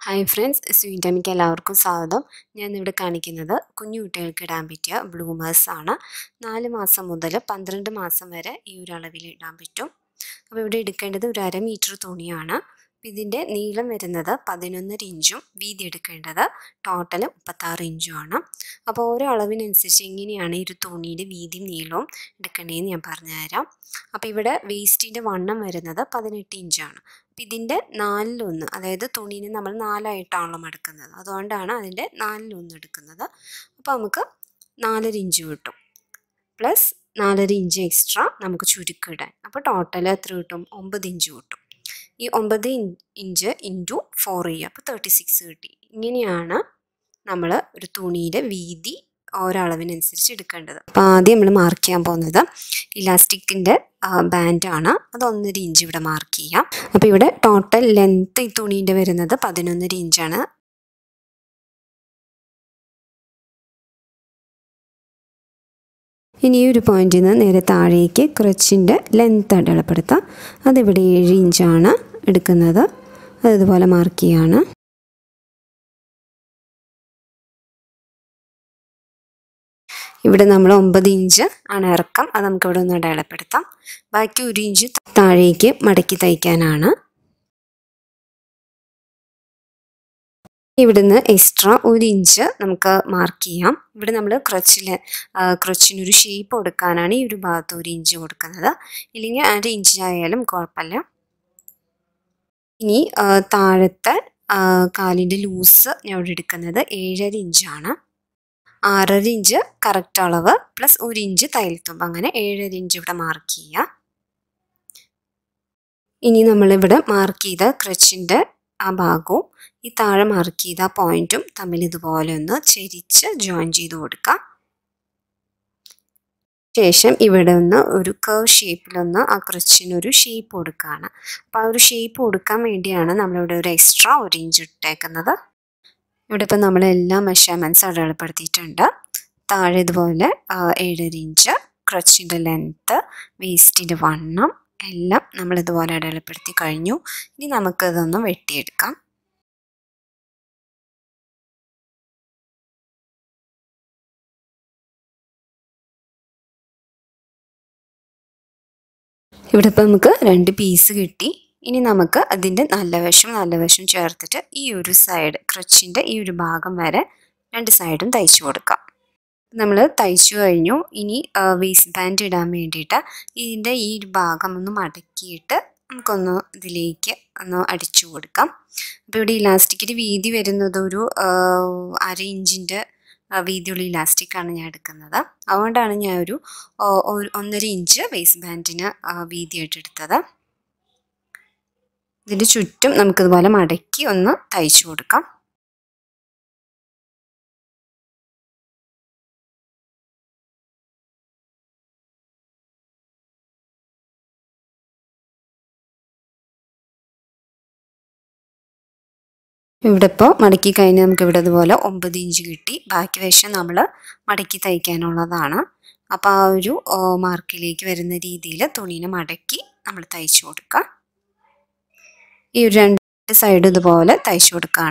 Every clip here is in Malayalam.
ഹായ് ഫ്രണ്ട്സ് സ്വീറ്റമിക്ക് എല്ലാവർക്കും സ്വാഗതം ഞാൻ ഇവിടെ കാണിക്കുന്നത് കുഞ്ഞു കുട്ടികൾക്ക് ഇടാൻ പറ്റിയ ബ്ലൂമേഴ്സ് ആണ് നാല് മാസം മുതൽ പന്ത്രണ്ട് മാസം വരെ ഈ ഒരു അളവിൽ ഇടാൻ പറ്റും അപ്പോൾ ഇവിടെ എടുക്കേണ്ടത് ഒരു അര മീറ്റർ തുണിയാണ് അപ്പോൾ ഇതിൻ്റെ നീളം വരുന്നത് പതിനൊന്നര ഇഞ്ചും വീതി എടുക്കേണ്ടത് ടോട്ടൽ മുപ്പത്താറ് ഇഞ്ചും ആണ് അപ്പോൾ ഓരോ അളവിനനുസരിച്ച് എങ്ങനെയാണ് ഈ ഒരു തുണിയുടെ വീതിയും നീളവും എടുക്കേണ്ടതെന്ന് ഞാൻ പറഞ്ഞുതരാം അപ്പോൾ ഇവിടെ വേസ്റ്റിൻ്റെ വണ്ണം വരുന്നത് പതിനെട്ട് ഇഞ്ചാണ് അപ്പം ഇതിൻ്റെ നാലിലൊന്ന് അതായത് തുണീനെ നമ്മൾ നാലായിട്ടാണല്ലോ മടക്കുന്നത് അതുകൊണ്ടാണ് അതിൻ്റെ നാലിലൊന്ന് എടുക്കുന്നത് അപ്പോൾ നമുക്ക് നാലര ഇഞ്ച് കിട്ടും പ്ലസ് നാലര ഇഞ്ച് എക്സ്ട്രാ നമുക്ക് ചുരുക്കിടാൻ അപ്പോൾ ടോട്ടൽ എത്ര കിട്ടും ഒമ്പത് ഇഞ്ച് കിട്ടും ഈ ഒമ്പത് ഇഞ്ച് ഇൻറ്റു ഫോർ ചെയ്യുക അപ്പോൾ തേർട്ടി സിക്സ് കിട്ടി ഇങ്ങനെയാണ് നമ്മൾ ഒരു തുണിയുടെ വീതി ഓരോ അളവിനനുസരിച്ച് എടുക്കേണ്ടത് അപ്പോൾ ആദ്യം നമ്മൾ മാർക്ക് ചെയ്യാൻ പോകുന്നത് ഇലാസ്റ്റിക്കിൻ്റെ ബാൻഡാണ് അത് ഒന്നര ഇഞ്ച് ഇവിടെ മാർക്ക് ചെയ്യാം അപ്പോൾ ഇവിടെ ടോട്ടൽ ലെങ്ത്ത് ഈ തുണീൻ്റെ വരുന്നത് പതിനൊന്നര ഇഞ്ചാണ് ഇനി ഈ ഒരു പോയിന്റിൽ നിന്ന് നേരെ താഴേക്ക് ക്രച്ചിൻ്റെ ലെങ്ത്ത് അടയാളപ്പെടുത്താം അതിവിടെ ഏഴ് ഇഞ്ചാണ് എടുക്കുന്നത് അത് ഇതുപോലെ മാർക്ക് ചെയ്യാണ് ഇവിടെ നമ്മൾ ഒമ്പത് ഇഞ്ച് ആണ് ഇറക്കം അത് നമുക്ക് ഇവിടെ ഒന്ന് അടയാളപ്പെടുത്താം ബാക്കി ഒരു ഇഞ്ച് താഴേക്ക് മടക്കി തയ്ക്കാനാണ് ഇവിടുന്ന് എക്സ്ട്രാ ഒരു ഇഞ്ച് നമുക്ക് മാർക്ക് ചെയ്യാം ഇവിടെ നമ്മൾ ക്രച്ചിൽ ക്രച്ചിനൊരു ഷേപ്പ് കൊടുക്കാനാണ് ഈ ഒരു ഭാഗത്ത് ഒരു ഇഞ്ച് കൊടുക്കുന്നത് ഇല്ലെങ്കിൽ അര ഇഞ്ച് ആയാലും കുഴപ്പമില്ല ഇനി താഴത്തെ കാലിൻ്റെ ലൂസ് ഞാൻ ഇവിടെ എടുക്കുന്നത് ഏഴര ഇഞ്ചാണ് ആറര ഇഞ്ച് കറക്റ്റ് അളവ് പ്ലസ് ഒരു ഇഞ്ച് തയ്യൽത്തുമ്പ് അങ്ങനെ ഏഴര ഇഞ്ച് ഇവിടെ മാർക്ക് ചെയ്യുക ഇനി നമ്മളിവിടെ മാർക്ക് ചെയ്ത ക്രച്ചിൻ്റെ ആ ഭാഗവും ഈ താഴെ മാർക്ക് ചെയ്ത ആ പോയിന്റും തമ്മിൽ ഇതുപോലെ ഒന്ന് ചെരിച്ച് ജോയിൻ ചെയ്ത് കൊടുക്കുക ശേഷം ഇവിടെ ഒന്ന് ഒരു കർവ് ഷേപ്പിലൊന്ന് ആ ക്രച്ചിനൊരു ഷേപ്പ് കൊടുക്കുകയാണ് അപ്പോൾ ആ ഒരു ഷേപ്പ് കൊടുക്കാൻ വേണ്ടിയാണ് നമ്മളിവിടെ ഒരു എക്സ്ട്രാ ഒരു ഇഞ്ച് ഇട്ടേക്കുന്നത് ഇവിടെ ഇപ്പം നമ്മൾ എല്ലാ മെഷർമെൻറ്റ്സ് അടയാളപ്പെടുത്തിയിട്ടുണ്ട് താഴെ ഇതുപോലെ ഏഴര ഇഞ്ച് ക്രച്ചിൻ്റെ ലെങ്ത്ത് വേസ്റ്റിൻ്റെ വണ്ണം എല്ലാം നമ്മൾ ഇതുപോലെ അടയാളപ്പെടുത്തി കഴിഞ്ഞു ഇനി നമുക്കിതൊന്ന് വെട്ടിയെടുക്കാം ഇവിടെ ഇപ്പം നമുക്ക് രണ്ട് പീസ് കിട്ടി ഇനി നമുക്ക് അതിൻ്റെ നല്ല വശം നല്ല വശം ചേർത്തിട്ട് ഈ ഒരു സൈഡ് ക്രച്ചിൻ്റെ ഈ ഒരു ഭാഗം വരെ രണ്ട് സൈഡും തയ്ച്ചു കൊടുക്കാം നമ്മൾ തയ്ച്ചു കഴിഞ്ഞു ഇനി വേസ്റ്റ് ബാൻഡ് ഇടാൻ വേണ്ടിയിട്ട് ഇതിൻ്റെ ഈ ഒരു ഭാഗം ഒന്ന് മടക്കിയിട്ട് നമുക്കൊന്ന് ഇതിലേക്ക് ഒന്ന് അടിച്ചു കൊടുക്കാം അപ്പോൾ ഇവിടെ ഇലാസ്റ്റിക്കിൻ്റെ വീതി വരുന്നത് ഒരു അര ഇഞ്ചിൻ്റെ വീതിയുള്ള ഇലാസ്റ്റിക്കാണ് ഞാൻ എടുക്കുന്നത് അതുകൊണ്ടാണ് ഞാൻ ഒരു ഒന്നര ഇഞ്ച് വേസ്റ്റ് ബാൻഡിന് വീതിയായിട്ട് എടുത്തത് ഇതിൻ്റെ ചുറ്റും നമുക്കിതുപോലെ മടക്കി ഒന്ന് തയ്ച്ചു കൊടുക്കാം ഇവിടെ ഇപ്പോൾ മടക്കി കഴിഞ്ഞ് നമുക്ക് ഇവിടെ ഇതുപോലെ ഒമ്പത് ഇഞ്ച് കിട്ടി ബാക്കി വശം നമ്മൾ മടക്കി തയ്ക്കാനുള്ളതാണ് അപ്പോൾ ആ ഒരു മാർക്കിലേക്ക് വരുന്ന രീതിയിൽ തുണീനെ മടക്കി നമ്മൾ തയ്ച്ചു കൊടുക്കുക ഈ ഒരു രണ്ട് സൈഡ് ഇതുപോലെ തയ്ച്ചു കൊടുക്കുകയാണ്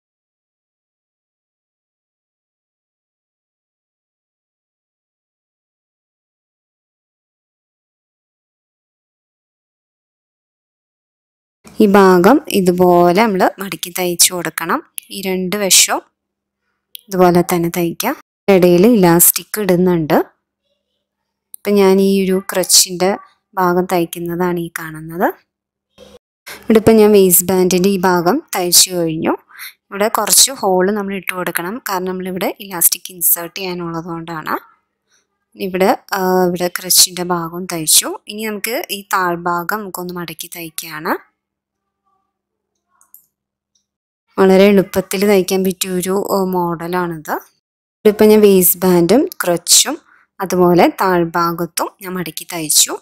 ഈ ഭാഗം ഇതുപോലെ നമ്മൾ മടക്കി തയ്ച്ചു കൊടുക്കണം ഈ രണ്ട് വശവും ഇതുപോലെ തന്നെ തയ്ക്കാം ഇടയിൽ ഇലാസ്റ്റിക് ഇടുന്നുണ്ട് ഇപ്പം ഞാൻ ഈ ഒരു ക്രച്ചിൻ്റെ ഭാഗം തയ്ക്കുന്നതാണ് ഈ കാണുന്നത് ഇവിടെ ഇപ്പം ഞാൻ വേസ്റ്റ് ബാൻഡിൻ്റെ ഈ ഭാഗം തയ്ച്ചു കഴിഞ്ഞു ഇവിടെ കുറച്ച് ഹോള് നമ്മൾ ഇട്ട് കൊടുക്കണം കാരണം നമ്മളിവിടെ ഇലാസ്റ്റിക് ഇൻസേർട്ട് ചെയ്യാനുള്ളത് കൊണ്ടാണ് ഇവിടെ ഇവിടെ ക്രച്ചിൻ്റെ ഭാഗവും തയ്ച്ചു ഇനി നമുക്ക് ഈ താഴ്ഭാഗം നമുക്കൊന്ന് മടക്കി തയ്ക്കുകയാണ് വളരെ എളുപ്പത്തിൽ തയ്ക്കാൻ പറ്റിയ ഒരു മോഡലാണിത് ഇപ്പം ഞാൻ വേസ്റ്റ് ബാൻഡും ക്രച്ചും അതുപോലെ താഴ്ഭാഗത്തും ഞാൻ മടക്കി തയ്ച്ചു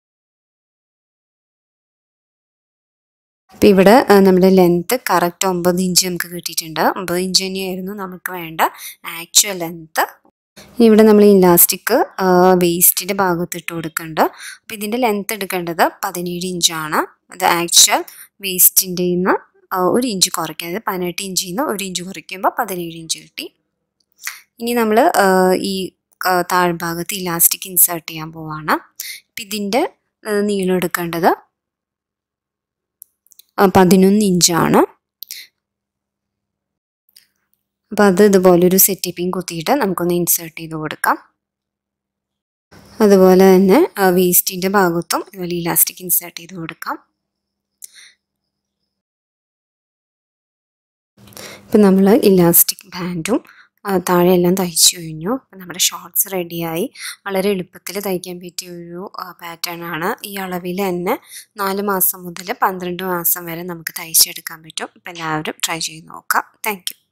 അപ്പം ഇവിടെ നമ്മുടെ ലെങ്ത്ത് കറക്റ്റ് ഒമ്പത് ഇഞ്ച് നമുക്ക് കിട്ടിയിട്ടുണ്ട് ഒമ്പത് ഇഞ്ച് തന്നെയായിരുന്നു നമുക്ക് വേണ്ട ആക്ച്വൽ ലെങ്ത്ത് ഇവിടെ നമ്മൾ ഇലാസ്റ്റിക് വേസ്റ്റിൻ്റെ ഭാഗത്ത് ഇട്ട് കൊടുക്കുന്നുണ്ട് അപ്പോൾ ഇതിൻ്റെ ലെങ്ത്ത് എടുക്കേണ്ടത് പതിനേഴ് ഇഞ്ചാണ് അത് ആക്ച്വൽ വേസ്റ്റിൻ്റെ നിന്ന് ഒരു ഇഞ്ച് കുറയ്ക്കുക അതായത് പതിനെട്ട് ഇഞ്ചിൽ നിന്ന് ഒരു ഇഞ്ച് കുറയ്ക്കുമ്പോൾ പതിനേഴ് ഇഞ്ച് കിട്ടി ഇനി നമ്മൾ ഈ താഴ്ഭാഗത്ത് ഇലാസ്റ്റിക് ഇൻസേർട്ട് ചെയ്യാൻ പോവാണ് അപ്പം ഇതിൻ്റെ നീളം എടുക്കേണ്ടത് പതിനൊന്ന് ഇഞ്ചാണ് അപ്പോൾ അത് ഇതുപോലൊരു സെറ്റിപ്പിങ് കുത്തിയിട്ട് നമുക്കൊന്ന് ഇൻസേർട്ട് ചെയ്ത് കൊടുക്കാം അതുപോലെ തന്നെ വേസ്റ്റിൻ്റെ ഭാഗത്തും ഇതുപോലെ ഇലാസ്റ്റിക് ഇൻസേർട്ട് ചെയ്ത് കൊടുക്കാം ഇപ്പം നമ്മൾ ഇലാസ്റ്റിക് ബാൻഡും താഴെയെല്ലാം തയ്ച്ചു കഴിഞ്ഞു അപ്പം നമ്മുടെ ഷോർട്ട്സ് റെഡിയായി വളരെ എളുപ്പത്തിൽ തയ്ക്കാൻ പറ്റിയ ഒരു പാറ്റേൺ ആണ് ഈ അളവിൽ തന്നെ നാല് മാസം മുതൽ പന്ത്രണ്ട് മാസം വരെ നമുക്ക് തയ്ച്ചെടുക്കാൻ പറ്റും അപ്പം എല്ലാവരും ട്രൈ ചെയ്ത് നോക്കാം താങ്ക്